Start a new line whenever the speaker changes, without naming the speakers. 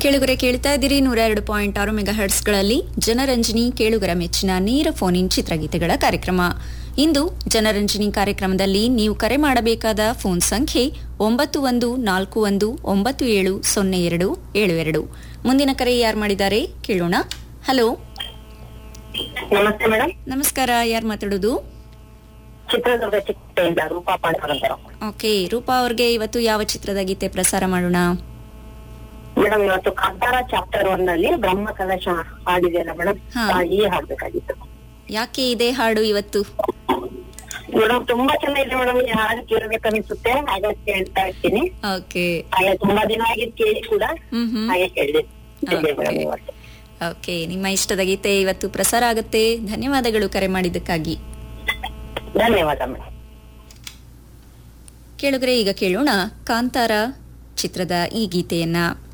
ಕೇಳುಗರೆ ಕೇಳ್ತಾ ಇದ್ದೀರಿ ನೂರ ಎರಡು ಪಾಯಿಂಟ್ ಆರು ಮೆಗಾ ಹರ್ಟ್ಸ್ಗಳಲ್ಲಿ ಜನರಂಜನಿ ಕೇಳುಗರ ಮೆಚ್ಚಿನ ನೇರ ಫೋನ್ ಇನ್ ಚಿತ್ರಗೀತೆಗಳ ಕಾರ್ಯಕ್ರಮ ಇಂದು ಜನರಂಜನಿ ಕಾರ್ಯಕ್ರಮದಲ್ಲಿ ನೀವು ಕರೆ ಮಾಡಬೇಕಾದ ಫೋನ್ ಸಂಖ್ಯೆ ಒಂಬತ್ತು ಒಂದು ನಾಲ್ಕು ಒಂದು ಒಂಬತ್ತು ಏಳು ಸೊನ್ನೆ ಎರಡು ಏಳು ಎರಡು ಮುಂದಿನ ಕರೆ ಯಾರು ಮಾಡಿದ್ದಾರೆ ಕೇಳೋಣ ಹಲೋ
ನಮಸ್ತೆ ಮೇಡಮ್
ನಮಸ್ಕಾರ ಯಾರು ಮಾತಾಡೋದು
ಚಿತ್ರದುರ್ಗ ಚಿಕ್ಕಪೇಟೆಯಿಂದ ರೂಪಾ ಪಾಂಡವರ್ ಅಂತ
ಓಕೆ ರೂಪಾ ಅವ್ರಿಗೆ ಇವತ್ತು ಯಾವ ಚಿತ್ರದ ಗೀತೆ ಪ್ರಸಾರ ಮಾಡೋಣ
ಮೇಡಮ್ ಇವತ್ತು ಕಾಂತಾರ ಚಾಪ್ಟರ್ ಒನ್ ನಲ್ಲಿ ಬ್ರಹ್ಮ ಕಲಶ ಹಾಡಿದೆಯಲ್ಲ ಮೇಡಮ್
ಹಾ.
ಈ ಹಾಡ್ಬೇಕಾಗಿತ್ತು
ಯಾಕೆ ಇದೇ ಹಾಡು ಇವತ್ತು
ಮೇಡಮ್ ತುಂಬಾ ಚೆನ್ನಾಗಿದೆ ಮೇಡಮ್ ಈ ಹಾಡು ಕೇಳ್ಬೇಕನ್ಸುತ್ತೆ ಹಾಗಾಗಿ ಕೇಳ್ತಾ ಇರ್ತೀನಿ
ಓಕೆ
ಹಾಗೆ ತುಂಬಾ ದಿನ ಆಗಿದ್ ಕೇಳಿ ಕೂಡ
ಹ್ಮ್ ಹ್ಮ್
ಹಾಗೆ ಕೇಳಿದೆ
Okay.
ಮೇಡಮ್ ಇವತ್ತು
ಓಕೆ ನಿಮ್ಮ ಇಷ್ಟದ ಗೀತೆ ಇವತ್ತು ಪ್ರಸಾರ ಆಗುತ್ತೆ ಧನ್ಯವಾದಗಳು ಕರೆ ಮಾಡಿದ್ದಕ್ಕಾಗಿ
ಧನ್ಯವಾದ ಮೇಡಮ್
ಕೇಳುಗರೆ ಈಗ ಕೇಳೋಣ ಕಾಂತಾರ ಚಿತ್ರದ ಈ ಗೀತೆಯನ್ನ